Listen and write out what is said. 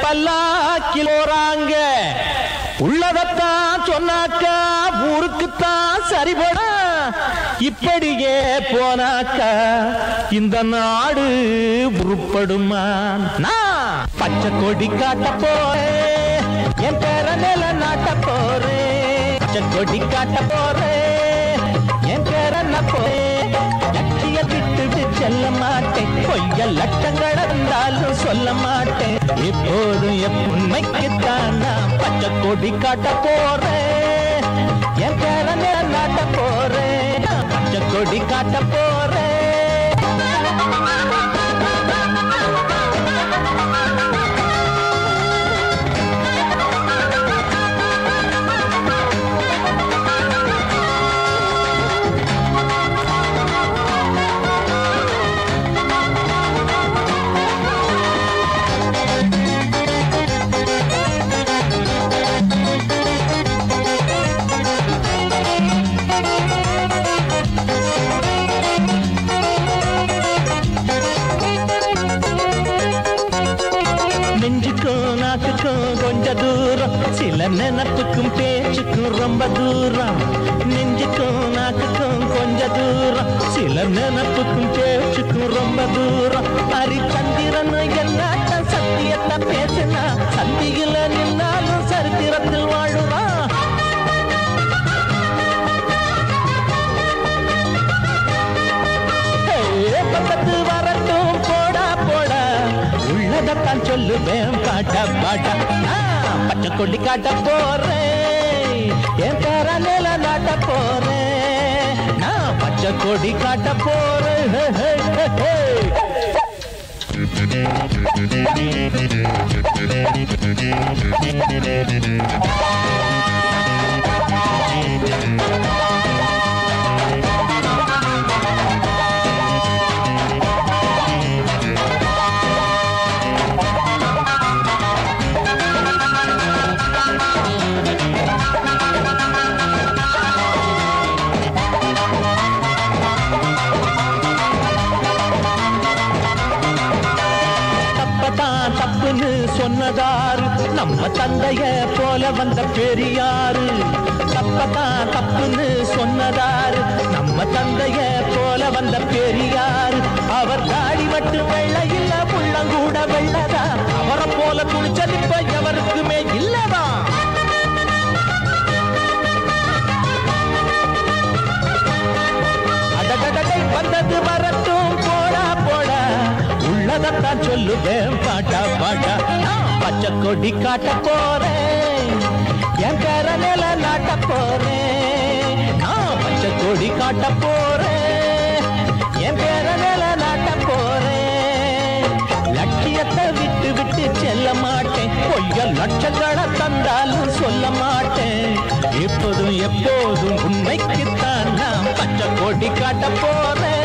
பல்லாக்கிலோராங்க உள்ளதத்தான் சொன்னாக்கா ஊருக்குத்தான் சரிபடா இப்படியே போனாக்கா இந்த நாடு உருப்படுமா நான் பச்சை கொடி காட்ட போறேன் என் பேர நில நாட்ட போறேன் பச்சை கொடி காட்ட போறேன் என் பேர போறேன் லட்சிய விட்டுட்டு செல்ல மாட்டேன் பொய்ய லட்சங்கள் இருந்தாலும் சொல்ல மாட்டேன் இப்போதும் என் உண்மைக்குத்தான் நான் பச்சை கொடி காட்ட போறேன் என் பேர நில நாட்ட போறேன் பச்சை கொடி காட்ட போறேன் நெஞ்சுக்கும் நாக்குக்கும் கொஞ்ச தூரம் சில நினப்புக்கும் பேச்சுக்கும் ரொம்ப தூரம் நெஞ்சுக்கும் நாக்குக்கும் கொஞ்ச தூரம் சில நினப்புக்கும் பேச்சுக்கும் ரொம்ப தூரம் ஹரிச்சந்திரன் எல்லாட்டம் சத்தியத்தை பேசினா சந்தியில நின்னாலும் சரித்திரத்தில் வாழுறான் ஏ, பக்கத்து வரட்டும் போடா போடா உள்ளதத்தான் சொல்லுவேன் பாட்டா பாட்டா நான் பச்சை கொடி காட்ட போறேன் என் பேர நில நாட்ட போறேன் நான் பச்சை கொடி காட்ட போறேன் ஹே, ஹே, ஹே, ஹே. தப்பதான் தப்புன்னு சொன்னதாரு நம்ம தந்தைய போல வந்த பெரியாரு தப்பதான் தப்புன்னு சொன்னதாரு நம்ம தந்தைய போல வந்த பெரியாரு அவர் தாடி மட்டும் வெள்ளை இல்ல புள்ளங்கூட வெள்ளதா அவரை போல துணிச்சல் இப்ப எவருக்குமே இல்லதான் அடடடடை வந்தது வரட்டும் போடா போடா உள்ளதத்தான் சொல்லுவேன் பாட்டா பாட்டா நான் பச்சை கொடி காட்ட போறேன் என் பேர நில நாட்ட போறேன் நான் பச்சை கொடி காட்ட போறேன் என் பேர நில நாட்ட போறேன் லட்சியத்தை விட்டு விட்டு செல்ல மாட்டேன் பொய்ய லட்சங்களை தந்தாலும் சொல்ல மாட்டேன் எப்போதும் எப்போதும் உண்மைக்குத்தான் நான் பச்சை கொடி காட்ட போறேன்